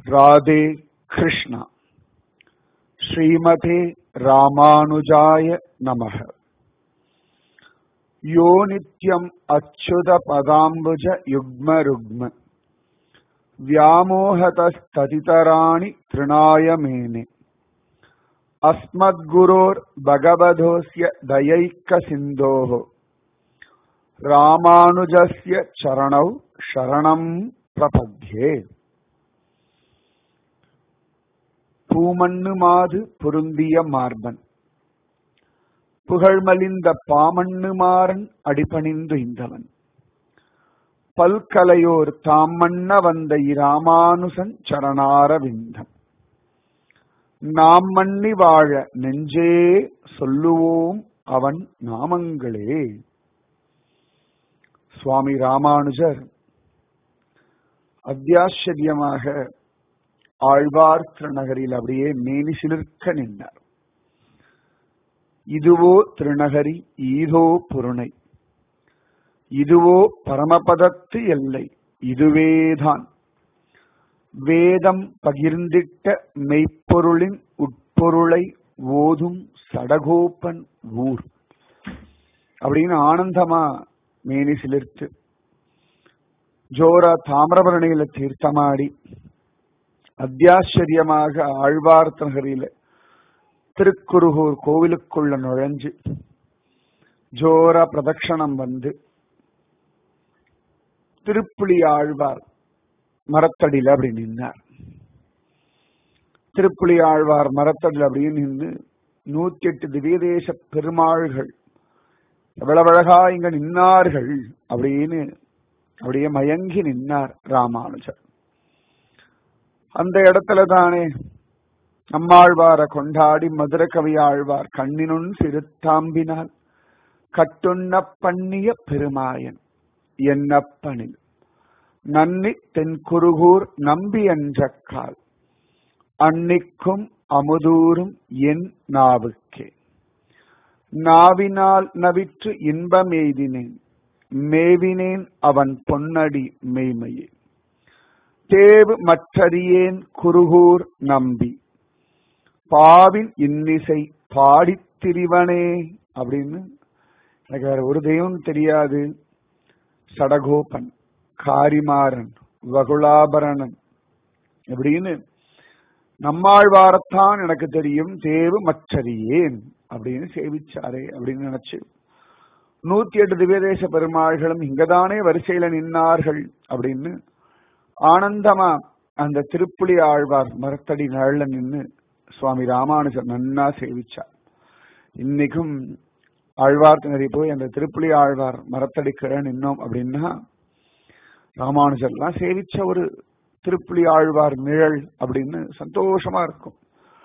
ராதே கிருஷ்ணா ஸ்ரீமதே ராமானுஜாய நமக யோ நித்யம் அச்சுத பதாம்புஜ யுக்ம ருக்ம व्यामोहतस्ततितराणि तृणाय मेने अस्मद्गुरोर् भगवधोऽस्य दयैकसिन्धोः ராமானுஜஸ்ய சரணௌ சரணம் பிரபத்யே பூமண்ணு மாது பொருந்திய மார்பன் புகழ்மலிந்த பாமண்ணு மாறன் அடிபணிந்து இந்தவன் பல்கலையோர் தாம் மன்ன வந்த இராமானுசன் சரணாரவிந்தம் நாம் மன்னி வாழ நெஞ்சே சொல்லுவோம் அவன் நாமங்களே சுவாமி ராமானுஜர் அத்தியாச்சரியமாக ஆழ்வார் திருநகரில் அப்படியே மேனி சிலிர்க்க நின்றார் இதுவோ திருநகரி ஈதோ புருணை இதுவோ பரமபதத்து எல்லை இதுவேதான் வேதம் பகிர்ந்திட்ட மெய்ப்பொருளின் உட்பொருளை ஓதும் சடகோப்பன் ஊர் அப்படின்னு ஆனந்தமா மேனி சிலிர்த்து ஜோரா தாமிரபரணியில தீர்த்தமாடி அத்தியாச்சரியமாக ஆழ்வார்த்த நகரில திருக்குருகூர் கோவிலுக்குள்ள நுழைஞ்சு ஜோரா பிரதட்சணம் வந்து திருப்புலி ஆழ்வார் மரத்தடியில் அப்படி நின்னார் திருப்புலி ஆழ்வார் மரத்தடியில் அப்படின்னு நின்று நூத்தி எட்டு திவ்யதேச பெருமாள்கள் எவ்வளவு அழகா இங்க நின்னார்கள் அப்படின்னு அப்படியே மயங்கி நின்னார் ராமானுஜர் அந்த இடத்துல தானே நம்மாழ்வார கொண்டாடி மதுர கவி ஆழ்வார் கண்ணினுன் சிறுத்தாம்பினால் கட்டுண்ண பண்ணிய பெருமாயன் என்னப்பனில் நன்னி தென்குருகூர் நம்பி என்ற கால் அன்னிக்கும் அமுதூரும் என் நாவுக்கே நாவினால் நவிற்று இன்பமெய்தினேன் மேவினேன் அவன் பொன்னடி மெய்மையே தேவு மற்றறியேன் குருகூர் நம்பி பாவின் இன்னிசை பாடித்திரிவனே அப்படின்னு எனக்கு வேற ஒரு தெய்வம் தெரியாது சடகோபன் காரிமாறன் வகுலாபரணன் அப்படின்னு நம்மாழ்வாரத்தான் எனக்கு தெரியும் தேவு மற்றறியேன் அப்படின்னு சேவிச்சாரே அப்படின்னு நினைச்சு நூத்தி எட்டு திவ்யதேச பெருமாள்களும் இங்கதானே வரிசையில நின்னார்கள் அப்படின்னு ஆனந்தமா அந்த திருப்புலி ஆழ்வார் மரத்தடி நிழல்ல நின்று சுவாமி ராமானுஜர் நன்னா சேவிச்சார் இன்னைக்கும் ஆழ்வார் திணறி போய் அந்த திருப்புலி ஆழ்வார் மரத்தடி கிழ நின்னோம் அப்படின்னா ராமானுஜர்லாம் சேவிச்ச ஒரு திருப்புலி ஆழ்வார் நிழல் அப்படின்னு சந்தோஷமா இருக்கும்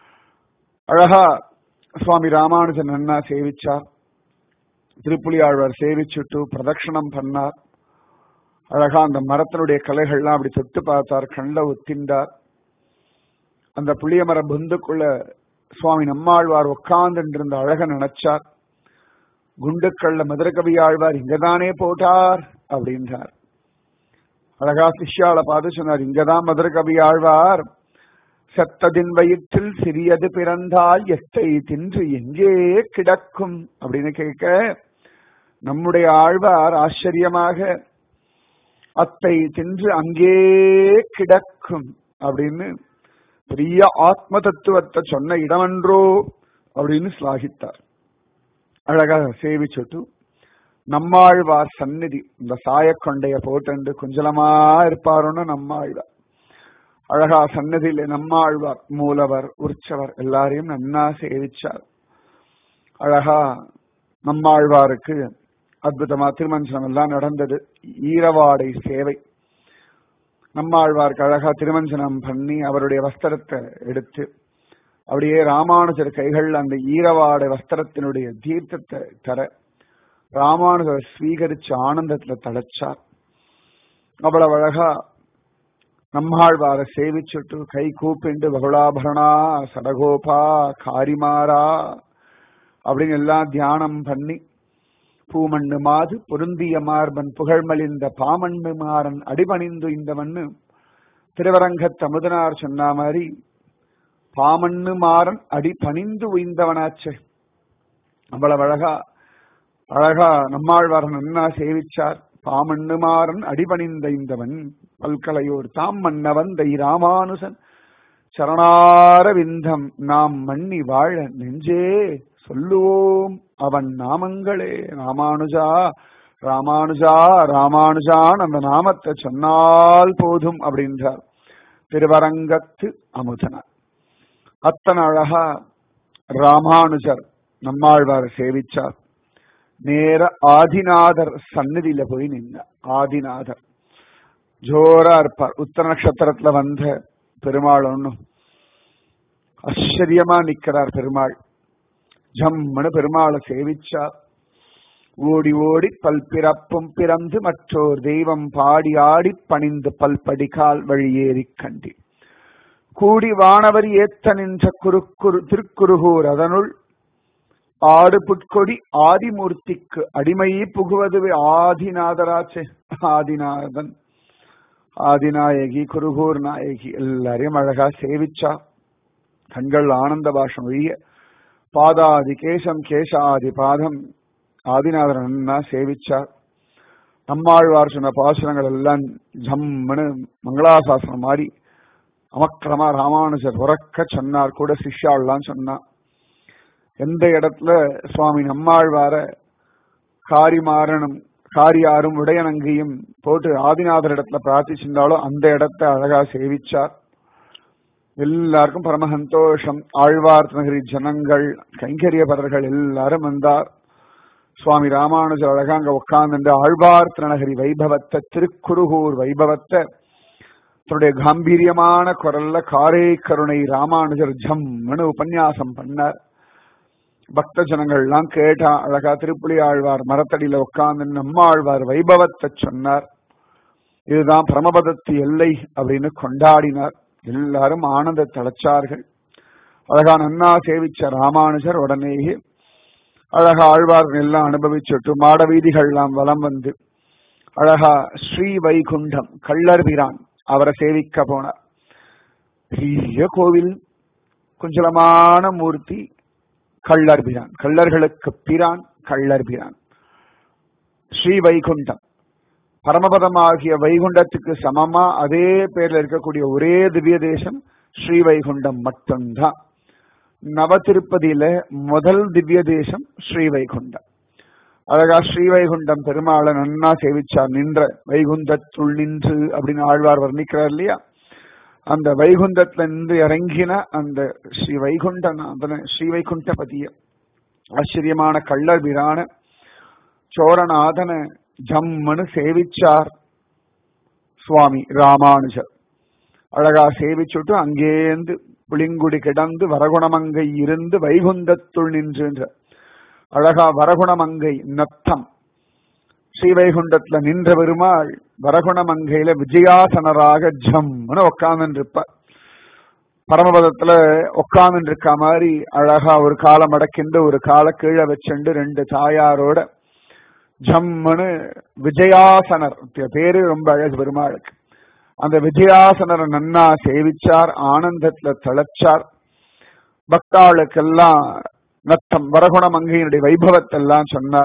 அழகா சுவாமி ராமானுஜன் நன்னா சேவிச்சார் திருப்புலி ஆழ்வார் சேவிச்சுட்டு பிரதட்சணம் பண்ணார் அழகா அந்த மரத்தினுடைய கலைகள்லாம் அப்படி தொட்டு பார்த்தார் கண்ட ஒத்திண்டார் அந்த புளிய மர புந்துக்குள்ள சுவாமி நம்மாழ்வார் உட்கார்ந்து இருந்த அழக நினைச்சார் குண்டுக்கள்ல மதுரகவி ஆழ்வார் இங்கதானே போட்டார் அப்படின்றார் அழகா சிஷ்யால பார்த்து சொன்னார் இங்கதான் மதுரகவி ஆழ்வார் செத்ததின் வயிற்றில் சிறியது பிறந்தால் எத்தை தின்று எங்கே கிடக்கும் அப்படின்னு கேட்க நம்முடைய ஆழ்வார் ஆச்சரியமாக அத்தை தின்று அங்கே கிடக்கும் அப்படின்னு பெரிய ஆத்ம தத்துவத்தை சொன்ன இடமன்றோ அப்படின்னு ஸ்லாகித்தார் அழகாக சேவிச்சுட்டு நம்மாழ்வார் சந்நிதி இந்த சாயக்கொண்டைய போட்டு குஞ்சலமா இருப்பாரோன்னு நம்மாழ்வார் அழகா சன்னதியில நம்மாழ்வார் மூலவர் உற்சவர் எல்லாரையும் நன்னா சேவிச்சார் அழகா நம்மாழ்வாருக்கு அற்புதமா திருமஞ்சனம் எல்லாம் நடந்தது ஈரவாடை சேவை நம்மாழ்வாருக்கு அழகா திருமஞ்சனம் பண்ணி அவருடைய வஸ்திரத்தை எடுத்து அப்படியே ராமானுஜர் கைகள் அந்த ஈரவாடை வஸ்திரத்தினுடைய தீர்த்தத்தை தர ராமானுஜர் ஸ்வீகரிச்சு ஆனந்தத்துல தழைச்சார் அவ்வளவு அழகா நம்மாழ்வார சேவிச்சுட்டு கை கூப்பிண்டு பகுலாபரணா சடகோபா காரிமாரா அப்படின்னு எல்லாம் தியானம் பண்ணி பூமண்ணு மாது பொருந்திய மார்பன் புகழ்மலிந்த பாமண்ணு மாறன் அடிபணிந்து இந்தவன்னு திருவரங்கத் அமுதனார் சொன்ன மாதிரி பாமண்ணு மாறன் அடி பணிந்து உய்ந்தவனாச்சே அவ்வளவு அழகா அழகா நம்மாழ்வார் நன்னா சேவிச்சார் பாமண்ணு மாறன் அடிபணிந்த இந்தவன் பல்கலையோர் தாம் மன்னவன் தை ராமானுசன் சரணார விந்தம் நாம் மண்ணி வாழ நெஞ்சே சொல்லுவோம் அவன் நாமங்களே ராமானுஜா ராமானுஜா ராமானுஜான் அந்த நாமத்தை சொன்னால் போதும் அப்படின்றார் திருவரங்கத்து அமுதனார் அத்தனை அழகா ராமானுஜர் நம்மாழ்வார் சேவிச்சார் நேர ஆதிநாதர் சந்நிதியில போய் நின்ன ஆதிநாதர் ஜோரா இருப்பார் உத்தர நட்சத்திரத்துல வந்த பெருமாள் ஒண்ணும் ஆச்சரியமா நிக்கிறார் பெருமாள் ஜம்முன்னு பெருமாளை சேவிச்சார் ஓடி ஓடி பல் பிறப்பும் பிறந்து மற்றோர் தெய்வம் பாடி ஆடி பணிந்து பல்படிகால் வழியேறி கண்டி கூடி வானவர் ஏத்த நின்ற குறுக்குறு திருக்குறுகூர் அதனுள் ஆடு புட்கொடி ஆதிமூர்த்திக்கு அடிமை புகுவதுவே ஆதிநாதராச்சே ஆதிநாதன் ஆதிநாயகி குருகூர் நாயகி எல்லாரையும் அழகா சேவிச்சா கண்கள் ஆனந்த பாஷம் ஒழிய பாதாதி கேசம் கேசாதி பாதம் ஆதிநாதன் நன்னா சேவிச்சார் நம்மாழ்வார் சொன்ன பாசுரங்கள் எல்லாம் ஜம்முன்னு மங்களாசாசனம் மாதிரி அமக்கிரமா ராமானுஜர் உறக்க சொன்னார் கூட சிஷ்யாள்லாம் சொன்னா எந்த இடத்துல சுவாமி நம்மாழ்வார காரிமாறனும் காரியாரும் உடையனங்கையும் போட்டு ஆதிநாதர் இடத்துல பிரார்த்திச்சிருந்தாலோ அந்த இடத்தை அழகா சேவிச்சார் எல்லாருக்கும் பரம சந்தோஷம் ஆழ்வார் நகரி ஜனங்கள் கைங்கரியபரர்கள் எல்லாரும் வந்தார் சுவாமி ராமானுஜர் அழகா அங்க உட்கார்ந்து ஆழ்வார் திருநகரி வைபவத்தை திருக்குறுகூர் வைபவத்தை தன்னுடைய காம்பீரியமான குரல்ல காரே கருணை ராமானுஜர் ஜம்னு உபன்யாசம் பண்ணார் பக்த ஜனங்கள் எல்லாம் கேட்டா அழகா திருப்புலி ஆழ்வார் மரத்தடியில உட்கார்ந்து நம்மாழ்வார் வைபவத்தை சொன்னார் இதுதான் பரமபதத்து எல்லை அப்படின்னு கொண்டாடினார் எல்லாரும் ஆனந்த தளச்சார்கள் அழகா நன்னா சேவிச்ச ராமானுஜர் உடனேயே அழகா ஆழ்வார்கள் எல்லாம் அனுபவிச்சுட்டு மாட வீதிகள்லாம் வலம் வந்து அழகா ஸ்ரீ வைகுண்டம் கள்ளர் பிரான் அவரை சேவிக்க போனார் பெரிய கோவில் குஞ்சலமான மூர்த்தி கள்ளர் பிரான் கள்ளர்களுக்கு பிரான் கள்ளர் பிரான் ஸ்ரீ வைகுண்டம் பரமபதமாகிய வைகுண்டத்துக்கு சமமா அதே பேர்ல இருக்கக்கூடிய ஒரே திவ்ய தேசம் ஸ்ரீ வைகுண்டம் மட்டும்தான் நவ திருப்பதியில முதல் திவ்ய தேசம் ஸ்ரீ வைகுண்டம் அழகா ஸ்ரீ வைகுண்டம் பெருமாளை நன்னா சேவிச்சார் நின்ற வைகுந்தத்துள் நின்று அப்படின்னு ஆழ்வார் வர்ணிக்கிறார் இல்லையா அந்த வைகுந்தத்துல நின்று இறங்கின அந்த ஸ்ரீ வைகுண்டநாதன ஸ்ரீ வைகுண்டபதிய ஆச்சரியமான கள்ளர் பிரான சோரநாதன ஜம்மனு சேவிச்சார் சுவாமி ராமானுஜர் அழகா சேவிச்சுட்டு அங்கேந்து புளிங்குடி கிடந்து வரகுணமங்கை இருந்து வைகுந்தத்துள் நின்று அழகா வரகுணமங்கை நத்தம் ஸ்ரீவைகுண்டத்துல நின்ற பெருமாள் வரகுணமங்கையில விஜயாசனராக ஜம்னு உட்கார்ந்து இருப்பார் பரமபதத்துல உட்கார்ந்து இருக்க மாதிரி அழகா ஒரு காலை மடக்கிண்டு ஒரு காலை கீழே வச்சுண்டு ரெண்டு தாயாரோட ஜம்முன்னு விஜயாசனர் பேரு ரொம்ப அழகு பெருமாளுக்கு அந்த விஜயாசனரை நன்னா சேவிச்சார் ஆனந்தத்துல தளச்சார் பக்தாளுக்கெல்லாம் நத்தம் வரகுண மங்கையினுடைய வைபவத்தை எல்லாம் சொன்னார்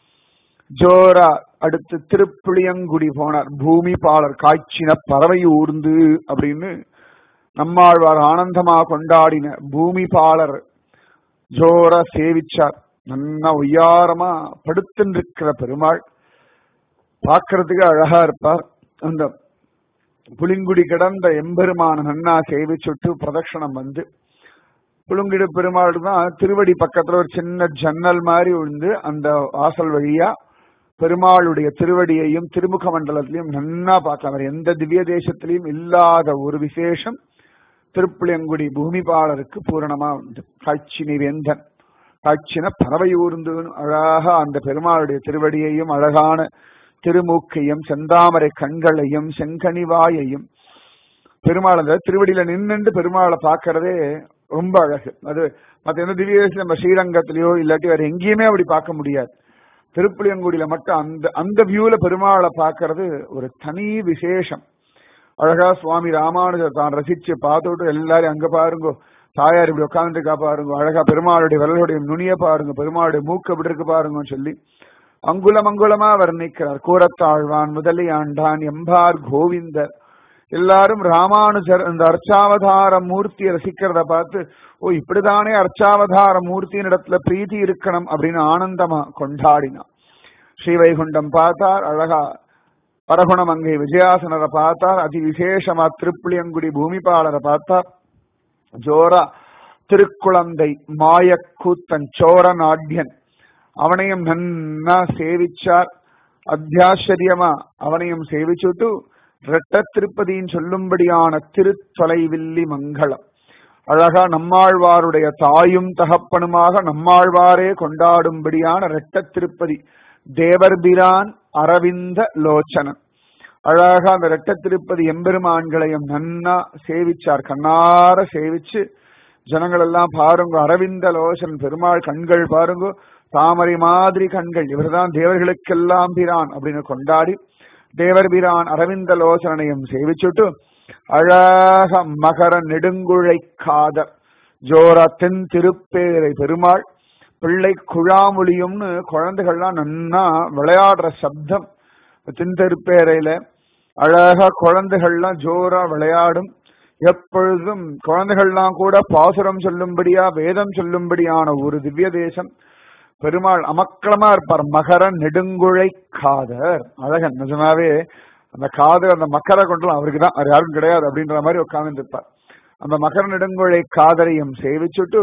ஜோரா அடுத்து திருப்புளியங்குடி போனார் பூமி பாலர் காய்ச்சின பறவை ஊர்ந்து அப்படின்னு நம்மாழ்வார் ஆனந்தமா கொண்டாடின பூமி பாலர் ஜோரா சேவிச்சார் நல்லா ஒய்யாரமா படுத்துன்னு இருக்கிற பெருமாள் பார்க்கறதுக்கு அழகா இருப்பார் அந்த புளிங்குடி கிடந்த எம்பெருமான நன்னா சேவிச்சுட்டு பிரதட்சணம் வந்து புழுங்கிடு பெருமாள் தான் திருவடி பக்கத்துல ஒரு சின்ன ஜன்னல் மாதிரி விழுந்து அந்த வாசல் வழியா பெருமாளுடைய திருவடியையும் திருமுக மண்டலத்திலையும் நன்னா பார்க்கலாம் வேற எந்த திவ்ய தேசத்திலையும் இல்லாத ஒரு விசேஷம் திருப்புளியங்குடி பூமிபாலருக்கு பூரணமா உண்டு காட்சினி வேந்தன் காட்சின பறவை ஊர்ந்து அழகா அந்த பெருமாளுடைய திருவடியையும் அழகான திருமூக்கையும் செந்தாமரை கண்களையும் செங்கனிவாயையும் பெருமாள் அந்த திருவடியில நின்னுண்டு பெருமாளை பார்க்கறதே ரொம்ப அழகு அது மத்த எந்த திவ்ய தேசம் நம்ம ஸ்ரீரங்கத்திலயோ இல்லாட்டி வேற எங்கேயுமே அப்படி பார்க்க முடியாது திருப்புளியங்குடியில மட்டும் அந்த அந்த வியூல பெருமாளை பார்க்கறது ஒரு தனி விசேஷம் அழகா சுவாமி ராமானுஜர் தான் ரசிச்சு பார்த்துட்டு எல்லாரும் அங்க பாருங்க தாயார் இப்படி உட்காந்துருக்கா பாருங்க அழகா பெருமாளுடைய விரலுடைய நுனிய பாருங்க பெருமாளுடைய மூக்கு எப்படி இருக்கு பாருங்கன்னு சொல்லி அங்குலம் அங்குலமா வர்ணிக்கிறார் கூரத்தாழ்வான் முதலியாண்டான் எம்பார் கோவிந்தர் எல்லாரும் ராமானுஜர் இந்த அர்ச்சாவதார மூர்த்தியை ரசிக்கிறத பார்த்து ஓ இப்படிதானே அர்ச்சாவதார மூர்த்தியின் இடத்துல பிரீத்தி இருக்கணும் அப்படின்னு ஆனந்தமா கொண்டாடினான் ஸ்ரீவைகுண்டம் பார்த்தார் அழகா பரகுணமங்கை விஜயாசனரை பார்த்தார் அதி விசேஷமா திருப்புளியங்குடி பூமிபாலரை பார்த்தார் ஜோரா திருக்குழந்தை மாயக்கூத்தன் சோர நாட்யன் அவனையும் நன்னா சேவிச்சார் அத்தியாச்சரியமா அவனையும் சேவிச்சுட்டு ரெட்ட திருப்பதியின் சொல்லும்படியான திருத்தொலைவில்லி மங்களம் அழகா நம்மாழ்வாருடைய தாயும் தகப்பனுமாக நம்மாழ்வாரே கொண்டாடும்படியான ரெட்ட திருப்பதி தேவர்பிரான் அரவிந்த லோச்சனன் அழகா அந்த ரெட்ட திருப்பதி எம்பெருமான்களையும் நன்னா சேவிச்சார் கண்ணார சேவிச்சு ஜனங்கள் எல்லாம் பாருங்க அரவிந்த லோசன் பெருமாள் கண்கள் பாருங்க தாமரை மாதிரி கண்கள் இவர்தான் தேவர்களுக்கெல்லாம் பிரான் அப்படின்னு கொண்டாடி தேவர் பிரான் அரவிந்த லோசனையும் சேவிச்சுட்டு அழக மகர நெடுங்குழை காதர் ஜோரா தென் திருப்பேரை பெருமாள் பிள்ளை குழாமொழியும்னு குழந்தைகள்லாம் நன்னா விளையாடுற சப்தம் தென் திருப்பேரையில அழகா குழந்தைகள்லாம் ஜோரா விளையாடும் எப்பொழுதும் குழந்தைகள்லாம் கூட பாசுரம் சொல்லும்படியா வேதம் சொல்லும்படியான ஒரு திவ்ய தேசம் பெருமாள் அமக்களமா இருப்பார் மகர நெடுங்குழை காதர் அழகன் நிஜமாவே அந்த காதர் அந்த மக்கரை கொண்டு அவருக்கு தான் அது யாரும் கிடையாது அப்படின்ற மாதிரி உட்கார்ந்து இருப்பார் அந்த மகர நெடுங்குழை காதரையும் சேவிச்சுட்டு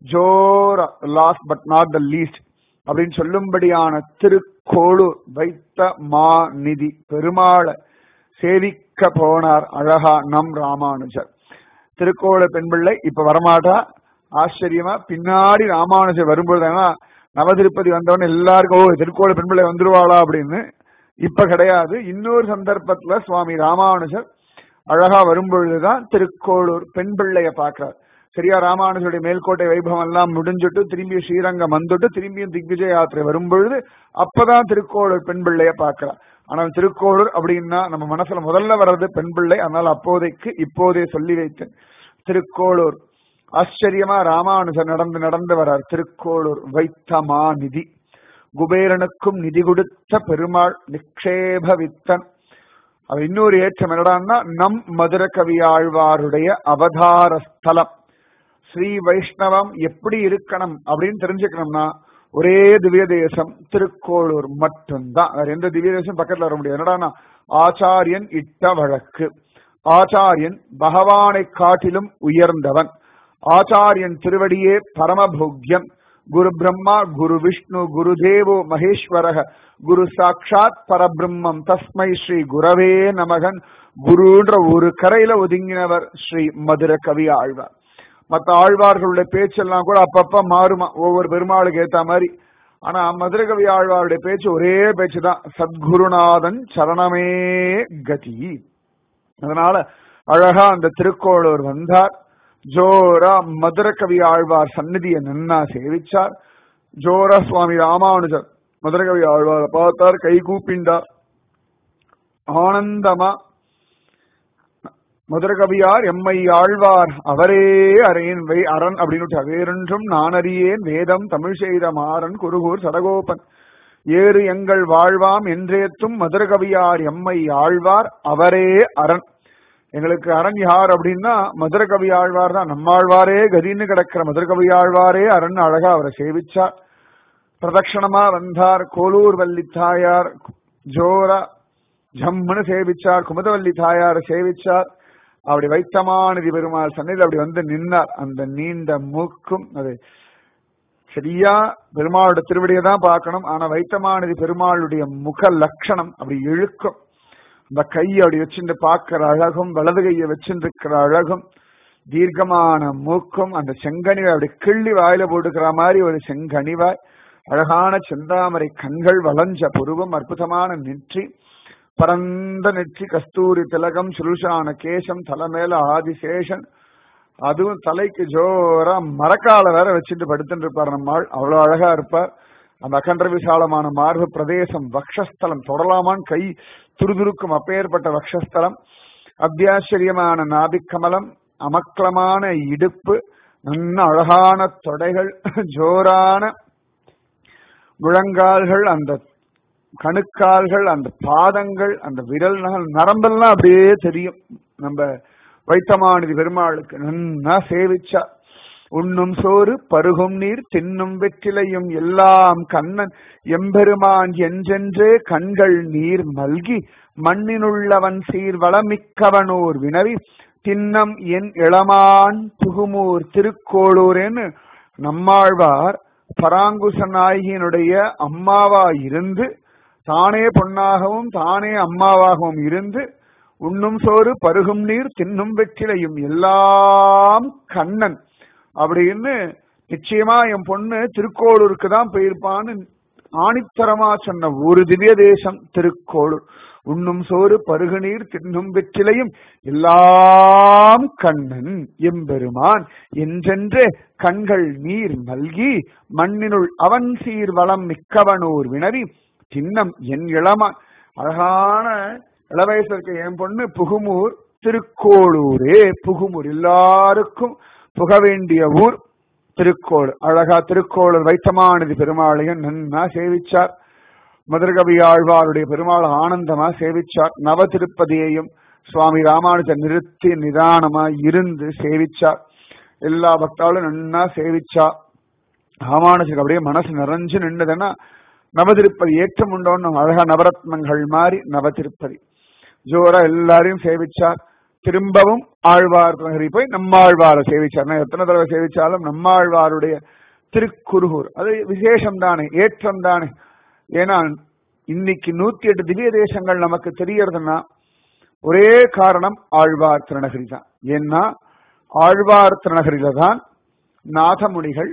ஜோர last but not the least அப்படின்னு சொல்லும்படியான திருக்கோளூர் வைத்த மா நிதி பெருமாளை சேவிக்க போனார் அழகா நம் ராமானுஜர் திருக்கோள பெண் பிள்ளை இப்ப வரமாட்டா ஆச்சரியமா பின்னாடி ராமானுஜர் வரும்பொழுது நவதிருப்பதி வந்தவன எல்லாருக்கும் ஓ திருக்கோள பெண் பிள்ளை வந்துருவாளா அப்படின்னு இப்ப கிடையாது இன்னொரு சந்தர்ப்பத்துல சுவாமி ராமானுஜர் அழகா வரும்பொழுதுதான் திருக்கோளூர் பெண் பிள்ளைய பாக்குறார் சரியா ராமானுஜருடைய மேல்கோட்டை வைபவம் எல்லாம் முடிஞ்சுட்டு திரும்பி ஸ்ரீரங்கம் வந்துட்டு திரும்பியும் திக்விஜய யாத்திரை வரும்பொழுது அப்பதான் திருக்கோளூர் பெண் பிள்ளைய பாக்குறார் ஆனால் திருக்கோளூர் அப்படின்னா நம்ம மனசுல முதல்ல வர்றது பெண் பிள்ளை அதனால அப்போதைக்கு இப்போதே சொல்லி வைத்தேன் திருக்கோளூர் ஆச்சரியமா ராமானுஜர் நடந்து நடந்து வரார் திருக்கோளூர் வைத்தமா நிதி குபேரனுக்கும் நிதி கொடுத்த பெருமாள் நிக்ஷேப வித்தன் அது இன்னொரு ஏற்றம் என்னடான்னா நம் மதுர கவியாழ்வாருடைய அவதார ஸ்தலம் ஸ்ரீ வைஷ்ணவம் எப்படி இருக்கணும் அப்படின்னு தெரிஞ்சுக்கணும்னா ஒரே திவ்ய தேசம் திருக்கோளூர் மட்டும்தான் வேற எந்த திவ்ய தேசம் பக்கத்துல வர முடியாது என்னடானா ஆச்சாரியன் இட்ட வழக்கு ஆச்சாரியன் பகவானை காட்டிலும் உயர்ந்தவன் ஆச்சாரியன் திருவடியே பரமபோக்யம் குரு பிரம்மா குரு விஷ்ணு குரு தேவோ மகேஸ்வரக குரு சாட்சாத் பரபிரம்மம் தஸ்மை ஸ்ரீ குரவே நமகன் குருன்ற ஒரு கரையில ஒதுங்கினவர் ஸ்ரீ மதுர கவி ஆழ்வார் மற்ற ஆழ்வார்களுடைய பேச்செல்லாம் கூட அப்பப்ப மாறுமா ஒவ்வொரு பெருமாளுக்கு ஏத்த மாதிரி ஆனா மதுர கவி ஆழ்வாருடைய பேச்சு ஒரே பேச்சு தான் சத்குருநாதன் சரணமே கதி அதனால அழகா அந்த திருக்கோளூர் வந்தார் ஜோரா மதுர கவி ஆழ்வார் சந்நிதியை நன்னா சேவிச்சார் ஜோரா சுவாமி ராமானுஜர் மதுர கவி ஆழ்வார் பார்த்தார் கை கூப்பிண்டார் ஆனந்தமா மதுர கவியார் எம்மை ஆழ்வார் அவரே அறையின் வை அரண் அப்படின்னு வேறொன்றும் நான் அறியேன் வேதம் தமிழ் செய்த மாறன் குருகூர் சடகோபன் ஏறு எங்கள் வாழ்வாம் என்றேத்தும் மதுர கவியார் எம்மை ஆழ்வார் அவரே அரண் எங்களுக்கு அரண் யார் அப்படின்னா மதுர கவி ஆழ்வார் தான் நம்மாழ்வாரே கதின்னு கிடக்கிற மதுர கவி ஆழ்வாரே அரண் அழகா அவரை சேவிச்சார் பிரதட்சணமா வந்தார் கோலூர் வள்ளி தாயார் ஜோரா ஜம்முன்னு சேவிச்சார் குமுதவல்லி தாயார் சேவிச்சார் அப்படி வைத்தமானதி பெருமாள் சன்னில் அப்படி வந்து நின்னார் அந்த நீண்ட மூக்கும் அது சரியா பெருமாளோட திருவடியை தான் பார்க்கணும் ஆனா வைத்தமானதி பெருமாளுடைய முக லட்சணம் அப்படி இழுக்கும் அந்த கையை அப்படி வச்சுட்டு பார்க்கிற அழகும் வலது கையை வச்சுருக்கிற அழகும் தீர்க்கமான மூக்கும் அந்த செங்கனிவை அப்படி கிள்ளி வாயில போட்டுக்கிற மாதிரி ஒரு செங்கனிவாய் அழகான செந்தாமரை கண்கள் வளைஞ்ச புருவம் அற்புதமான நெற்றி பரந்த நெற்றி கஸ்தூரி திலகம் சுருஷான கேசம் தலைமேல ஆதிசேஷன் அதுவும் தலைக்கு ஜோரா மரக்கால வேற வச்சுட்டு படுத்துட்டு இருப்பார் நம்மாள் அவ்வளவு அழகா இருப்பார் அந்த அகன்ற விசாலமான மார்பு பிரதேசம் வக்ஷஸ்தலம் தொடலாமான் கை துருதுருக்கும் அப்பேற்பட்ட வக்ஷஸ்தலம் அத்தியாச்சரியமான நாபிக்கமலம் அமக்கலமான இடுப்பு நல்ல அழகான தொடைகள் ஜோரான முழங்கால்கள் அந்த கணுக்கால்கள் அந்த பாதங்கள் அந்த விரல் நகல் நரம்பெல்லாம் அப்படியே தெரியும் நம்ம வைத்தமானதி பெருமாளுக்கு நன்னா சேவிச்சா உண்ணும் சோறு பருகும் நீர் தின்னும் வெற்றிலையும் எல்லாம் கண்ணன் எம்பெருமான் என்றென்றே கண்கள் நீர் மல்கி மண்ணினுள்ளவன் சீர் வளமிக்கவனோர் வினவி தின்னம் என் இளமான் புகுமூர் திருக்கோளூரேன்னு நம்மாழ்வார் பராங்குச நாயகியினுடைய அம்மாவா இருந்து தானே பொன்னாகவும் தானே அம்மாவாகவும் இருந்து உண்ணும் சோறு பருகும் நீர் தின்னும் வெற்றிலையும் எல்லாம் கண்ணன் அப்படின்னு நிச்சயமா என் பொண்ணு திருக்கோளூருக்கு தான் போயிருப்பான்னு ஆணித்தரமா சொன்ன ஒரு திவ்ய தேசம் திருக்கோளூர் உண்ணும் சோறு பருகு நீர் தின்னும் வெற்றிலையும் எல்லாம் கண்ணன் எம்பெருமான் என்றென்றே கண்கள் நீர் நல்கி மண்ணினுள் அவன் சீர் வளம் மிக்கவனூர் வினவி சின்னம் என் இளமான் அழகான இளவயசு இருக்க என் பொண்ணு புகுமூர் திருக்கோளூரே புகுமூர் எல்லாருக்கும் புக வேண்டிய ஊர் திருக்கோள் அழகா திருக்கோளூர் வைத்தமானது பெருமாளையும் நன்னா சேவிச்சார் மதுரகவி ஆழ்வாருடைய பெருமாள் ஆனந்தமா சேவிச்சார் நவ திருப்பதியையும் சுவாமி ராமானுஜர் நிறுத்தி நிதானமா இருந்து சேவிச்சார் எல்லா பக்தாலும் நன்னா சேவிச்சா ராமானுஜருக்கு அப்படியே மனசு நிறைஞ்சு நின்றுதுன்னா நவதிருப்பதி ஏற்றம் உண்டோன்னு அழகா நவரத்னங்கள் மாதிரி நவதிருப்பதி ஜோரா எல்லாரையும் சேவிச்சார் திரும்பவும் ஆழ்வார் நகரி போய் நம்மாழ்வாரை சேவிச்சார் எத்தனை தடவை சேவிச்சாலும் நம்மாழ்வாருடைய திருக்குருகூர் அது விசேஷம் தானே ஏற்றம் தானே ஏன்னா இன்னைக்கு நூத்தி எட்டு திவ்ய தேசங்கள் நமக்கு தெரியறதுன்னா ஒரே காரணம் ஆழ்வார் திருநகரி தான் ஏன்னா ஆழ்வார் திருநகரில தான் நாதமுனிகள்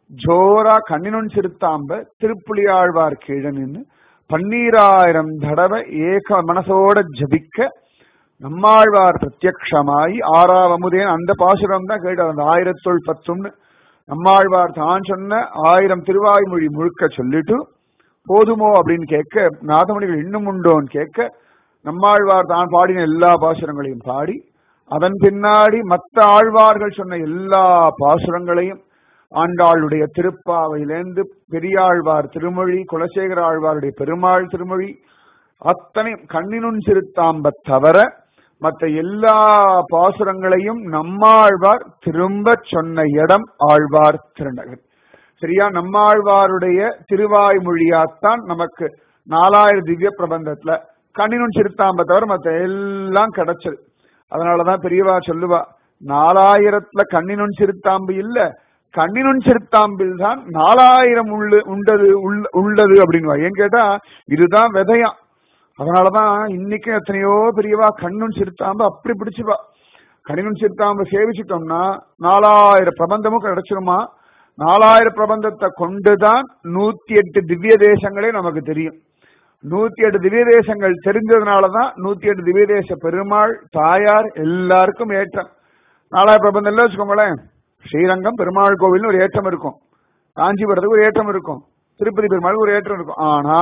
ஜோரா கண்ணினுன் சிறுத்தாம்ப திருப்புலி ஆழ்வார் கீழே நின்று பன்னீராயிரம் தடவை ஏக மனசோட ஜபிக்க நம்மாழ்வார் பிரத்யக்ஷமாயி ஆறாவமுதேன் அந்த பாசுரம் தான் கேட்டார் அந்த ஆயிரத்தொள் பத்தும்னு நம்மாழ்வார் தான் சொன்ன ஆயிரம் திருவாய்மொழி முழுக்க சொல்லிட்டு போதுமோ அப்படின்னு கேட்க நாதமணிகள் இன்னும் உண்டோன்னு கேட்க நம்மாழ்வார் தான் பாடின எல்லா பாசுரங்களையும் பாடி அதன் பின்னாடி மற்ற ஆழ்வார்கள் சொன்ன எல்லா பாசுரங்களையும் ஆண்டாளுடைய திருப்பாவையிலேருந்து பெரியாழ்வார் திருமொழி குலசேகர ஆழ்வாருடைய பெருமாள் திருமொழி அத்தனை கண்ணினுன் சிறுத்தாம்ப தவிர மற்ற எல்லா பாசுரங்களையும் நம்மாழ்வார் திரும்ப சொன்ன இடம் ஆழ்வார் திருநகர் சரியா நம்மாழ்வாருடைய திருவாய்மொழியாத்தான் நமக்கு நாலாயிரம் திவ்ய பிரபந்தத்துல கண்ணினுன் சிறுத்தாம்ப தவிர மற்ற எல்லாம் கிடைச்சது அதனாலதான் பெரியவா சொல்லுவா நாலாயிரத்துல கண்ணினுன் சிறுத்தாம்பு இல்ல கண்ணினுன் சிறுத்தாம்பில் தான் நாலாயிரம் உள்ள உண்டது உள்ளது அப்படின்னு ஏன் கேட்டா இதுதான் விதையாம் அதனாலதான் இன்னைக்கு எத்தனையோ பெரியவா கண்ணுன் சிறுத்தாம்பு அப்படி பிடிச்சுப்பா கண்ணினுன் சிறுத்தாம்பு சேவிச்சிட்டோம்னா நாலாயிரம் பிரபந்தமும் கிடைச்சிருமா நாலாயிரம் பிரபந்தத்தை கொண்டுதான் நூத்தி எட்டு திவ்ய தேசங்களே நமக்கு தெரியும் நூத்தி எட்டு திவ்ய தேசங்கள் தெரிஞ்சதுனாலதான் நூத்தி எட்டு திவ்ய தேச பெருமாள் தாயார் எல்லாருக்கும் ஏற்றம் நாலாயிரம் பிரபந்தம் எல்லாம் வச்சுக்கோங்களேன் ஸ்ரீரங்கம் பெருமாள் கோவில்னு ஒரு ஏற்றம் இருக்கும் காஞ்சிபுரத்துக்கு ஒரு ஏற்றம் இருக்கும் திருப்பதி பெருமாளுக்கு ஒரு ஏற்றம் இருக்கும் ஆனா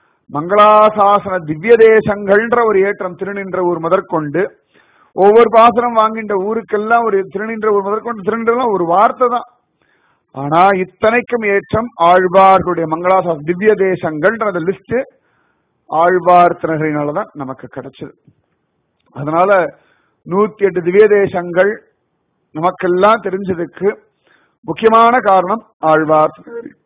மங்களாசாசன திவ்ய தேசங்கள்ன்ற ஒரு ஏற்றம் திருநின்ற ஊர் முதற்கொண்டு ஒவ்வொரு பாசனம் வாங்கின்ற ஊருக்கெல்லாம் ஒரு திருநின்ற ஊர் முதற்கொண்டு திருநின்றலாம் ஒரு வார்த்தை தான் ஆனா இத்தனைக்கும் ஏற்றம் ஆழ்வார்களுடைய மங்களாசாசன திவ்ய தேசங்கள்ன்ற அந்த லிஸ்ட் ஆழ்வார் தினகரினாலதான் நமக்கு கிடைச்சது அதனால நூத்தி எட்டு திவ்ய தேசங்கள் நமக்கெல்லாம் தெரிஞ்சதுக்கு முக்கியமான காரணம் ஆழ்வார்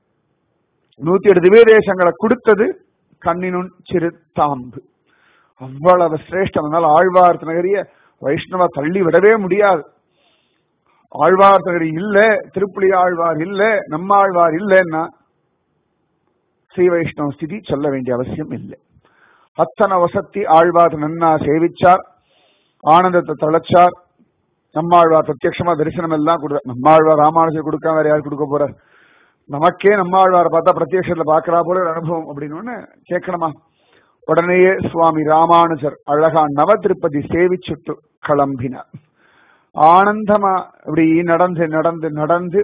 நூத்தி எட்டு திவ்ய தேசங்களை கொடுத்தது கண்ணினுன் சிறு தாம்பு அவ்வளவு சிரேஷ்டம் அதனால ஆழ்வார் நகரிய வைஷ்ணவ தள்ளி விடவே முடியாது ஆழ்வார் நகரி இல்ல திருப்புலி ஆழ்வார் இல்ல நம்மாழ்வார் இல்லைன்னா ஸ்ரீ வைஷ்ணவ ஸ்திதி சொல்ல வேண்டிய அவசியம் இல்லை அத்தனை வசத்தி ஆழ்வார் நன்னா சேவிச்சார் ஆனந்தத்தை தளச்சார் நம்மாழ்வார் பிரத்யட்சமா தரிசனம் எல்லாம் கொடு நம்மாழ்வார் ராமானுஜர் கொடுக்காம வேற யார் கொடுக்க போறார் நமக்கே நம்மாழ்வாரை பார்த்தா பிரத்யட்சத்துல பாக்குறா போல ஒரு அனுபவம் அப்படின்னு கேட்கணுமா உடனேயே சுவாமி ராமானுஜர் அழகா நவ திருப்பதி சேவிச்சுட்டு கிளம்பினார் ஆனந்தமா இப்படி நடந்து நடந்து நடந்து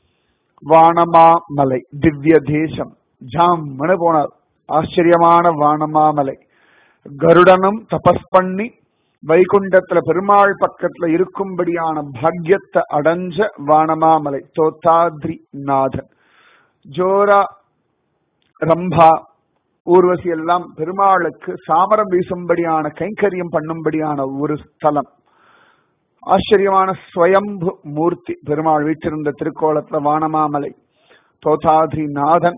வானமா மலை திவ்ய தேசம் ஜாம்மனு போனார் ஆச்சரியமான வானமாமலை கருடனும் தபஸ் பண்ணி வைகுண்டத்துல பெருமாள் பக்கத்துல இருக்கும்படியான பாக்யத்தை அடைஞ்ச வானமாமலை தோத்தாத்ரி நாதன் ஜோரா ரம்பா ஊர்வசி எல்லாம் பெருமாளுக்கு சாமரம் வீசும்படியான கைங்கரியம் பண்ணும்படியான ஒரு ஸ்தலம் ஆச்சரியமான ஸ்வயம்பு மூர்த்தி பெருமாள் வீற்றிருந்த திருக்கோலத்துல வானமாமலை தோதாத்ரி நாதன்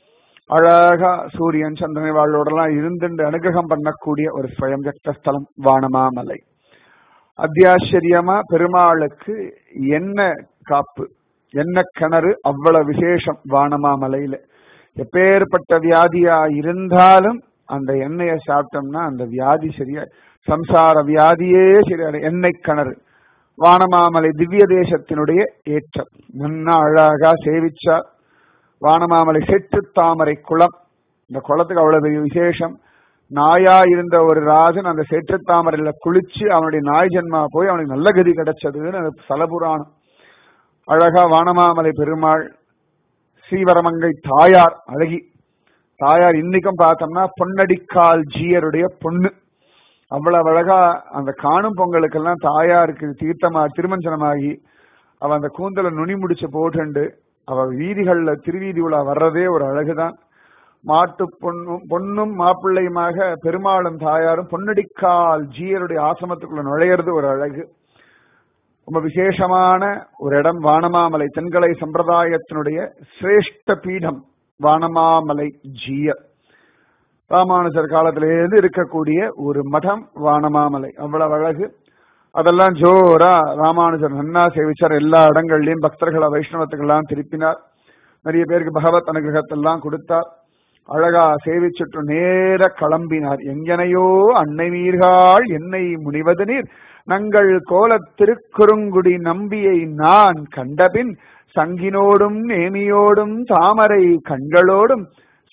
அழகா சூரியன் சந்திரனை வாழ்வோடலாம் இருந்துட்டு அனுகிரகம் பண்ணக்கூடிய ஒரு ஸ்வயம் ஸ்தலம் வானமாமலை அத்தியாச்சரியமா பெருமாளுக்கு என்ன காப்பு என்ன கிணறு அவ்வளவு விசேஷம் வானமாமலையில எப்பேற்பட்ட வியாதியா இருந்தாலும் அந்த எண்ணெயை சாப்பிட்டோம்னா அந்த வியாதி சரியா சம்சார வியாதியே சரியா எண்ணெய் கிணறு வானமாமலை திவ்ய தேசத்தினுடைய ஏற்றம் நன்னா அழகா சேவிச்சார் வானமாமலை செட்டு தாமரை குளம் இந்த குளத்துக்கு அவ்வளவு பெரிய விசேஷம் நாயா இருந்த ஒரு ராஜன் அந்த செட்டு தாமரையில குளிச்சு அவனுடைய நாய் ஜென்மா போய் அவனுக்கு நல்ல கதி கிடைச்சதுன்னு அது சலபுராணம் அழகா வானமாமலை பெருமாள் ஸ்ரீவரமங்கை தாயார் அழகி தாயார் இன்னைக்கும் பார்த்தோம்னா பொன்னடிக்கால் ஜீயருடைய பொண்ணு அவ்வளவு அழகா அந்த காணும் பொங்கலுக்கெல்லாம் தாயாருக்கு தீர்த்தமா திருமஞ்சனமாகி அவ அந்த கூந்தல நுனி முடிச்சு போட்டுண்டு அவ வீதிகள்ல திருவீதி உலா வர்றதே ஒரு அழகுதான் மாட்டு பொண்ணும் பொண்ணும் மாப்பிள்ளையுமாக பெருமாளும் தாயாரும் பொன்னடிக்கால் ஜீயருடைய ஆசிரமத்துக்குள்ள நுழையிறது ஒரு அழகு ரொம்ப விசேஷமான ஒரு இடம் வானமாமலை தென்கலை சம்பிரதாயத்தினுடைய சிரேஷ்ட பீடம் வானமாமலை ஜீயர் ராமானுஜர் காலத்திலேருந்து இருக்கக்கூடிய ஒரு மடம் வானமாமலை அவ்வளவு அழகு அதெல்லாம் ஜோரா ராமானுஜர் நன்னா சேவிச்சார் எல்லா இடங்கள்லயும் பக்தர்களை வைஷ்ணவத்துக்கெல்லாம் திருப்பினார் நிறைய பேருக்கு பகவத் அனுகிரகத்தெல்லாம் கொடுத்தார் அழகா சேவிச்சுட்டு நேர கிளம்பினார் எங்கனையோ அன்னை நீர்கள் என்னை முனிவது நீர் நங்கள் கோலத் திருக்குறுங்குடி நம்பியை நான் கண்டபின் சங்கினோடும் நேமியோடும் தாமரை கண்களோடும்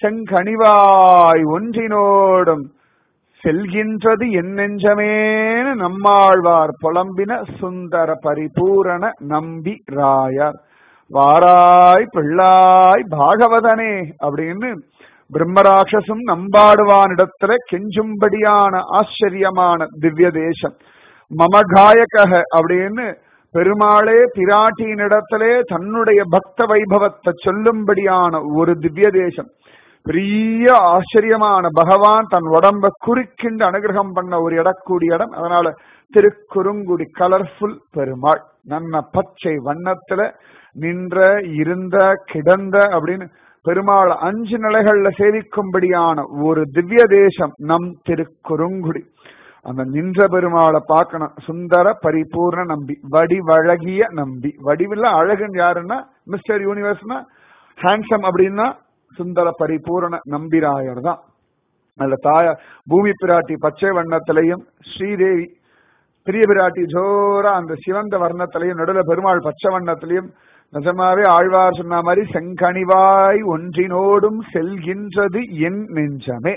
செங்கனிவாய் ஒன்றினோடும் செல்கின்றது என் நெஞ்சமேன நம்மாழ்வார் புலம்பின சுந்தர பரிபூரண நம்பி ராயர் வாராய் பிள்ளாய் பாகவதனே அப்படின்னு பிரம்மராட்சசும் நம்பாடுவானிடத்துல கெஞ்சும்படியான ஆச்சரியமான திவ்ய தேசம் மமகாயக அப்படின்னு பெருமாளே பிராட்டியினிடத்திலே தன்னுடைய பக்த வைபவத்தை சொல்லும்படியான ஒரு திவ்ய தேசம் பெரிய ஆச்சரியமான பகவான் தன் உடம்ப குறுக்கிண்டு அனுகிரகம் பண்ண ஒரு இடக்கூடிய இடம் அதனால திருக்குறுங்குடி கலர்ஃபுல் பெருமாள் நன்ன பச்சை வண்ணத்துல நின்ற இருந்த கிடந்த அப்படின்னு பெருமாள் அஞ்சு நிலைகள்ல சேவிக்கும்படியான ஒரு திவ்ய தேசம் நம் திருக்குறுங்குடி அந்த நின்ற பெருமாளை பார்க்கணும் சுந்தர பரிபூர்ண நம்பி வடிவழகிய நம்பி வடிவில் அழகன் யாருன்னா மிஸ்டர் யூனிவர்ஸ்னா ஹேண்ட்ஸம் அப்படின்னா சுந்தர பரிபூரண நம்பிராயர் தான் அதுல தாயார் பூமி பிராட்டி பச்சை வண்ணத்திலையும் ஸ்ரீதேவி பெரிய பிராட்டி ஜோரா அந்த சிவந்த வர்ணத்திலையும் நடுவில் பெருமாள் பச்சை வண்ணத்திலையும் நிஜமாவே ஆழ்வார் சொன்ன மாதிரி செங்கனிவாய் ஒன்றினோடும் செல்கின்றது என் நெஞ்சமே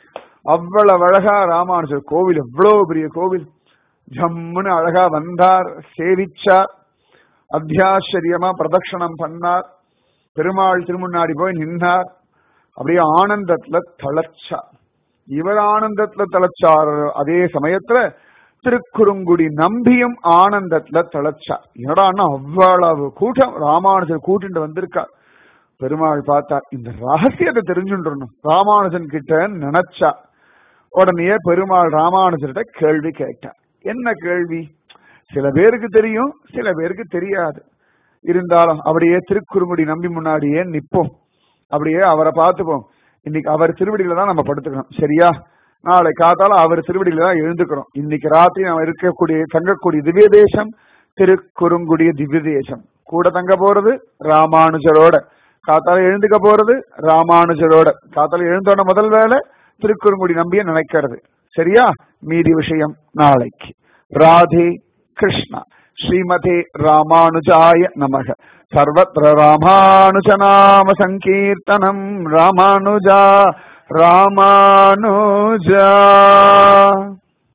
அவ்வளவு அழகா ராமானுஜர் கோவில் எவ்வளவு பெரிய கோவில் ஜம்முன்னு அழகா வந்தார் சேவிச்சார் அத்தியாச்சரியமா பிரதட்சணம் பண்ணார் பெருமாள் திருமுன்னாடி போய் நின்னார் அப்படியே ஆனந்தத்துல தளச்சார் இவர் ஆனந்தத்துல தளச்சார் அதே சமயத்துல திருக்குறுங்குடி நம்பியும் ஆனந்தத்துல தளச்சார் என்னடான்னா அவ்வளவு கூட்டம் ராமானுஜர் கூட்டிட்டு வந்திருக்கார் பெருமாள் பார்த்தார் இந்த ரகசியத்தை தெரிஞ்சுன்றணும் ராமானுஜன் கிட்ட நினைச்சா உடனே பெருமாள் ராமானுஜர்கிட்ட கேள்வி கேட்டார் என்ன கேள்வி சில பேருக்கு தெரியும் சில பேருக்கு தெரியாது இருந்தாலும் அப்படியே திருக்குறுங்குடி நம்பி முன்னாடியே நிப்போம் அப்படியே அவரை பார்த்துப்போம் இன்னைக்கு அவர் திருவடியில தான் நம்ம படுத்துக்கணும் சரியா நாளை காத்தால அவர் திருவடியில தான் எழுந்துக்கிறோம் இன்னைக்கு ராத்திரி நம்ம இருக்கக்கூடிய தங்கக்கூடிய திவ்ய தேசம் திருக்குறுங்குடிய திவ்ய தேசம் கூட தங்க போறது ராமானுஜரோட காத்தால எழுந்துக்க போறது ராமானுஜரோட காத்தால எழுந்தோட முதல் வேலை திருக்குறுங்குடி நம்பிய நினைக்கிறது சரியா மீதி விஷயம் நாளைக்கு ராதே கிருஷ்ணா ஸ்ரீமதே ராமானுஜாய நமக சர்வத்திர ராமானுஜநாம சங்கீர்த்தனம் ராமானுஜா ராமானுஜா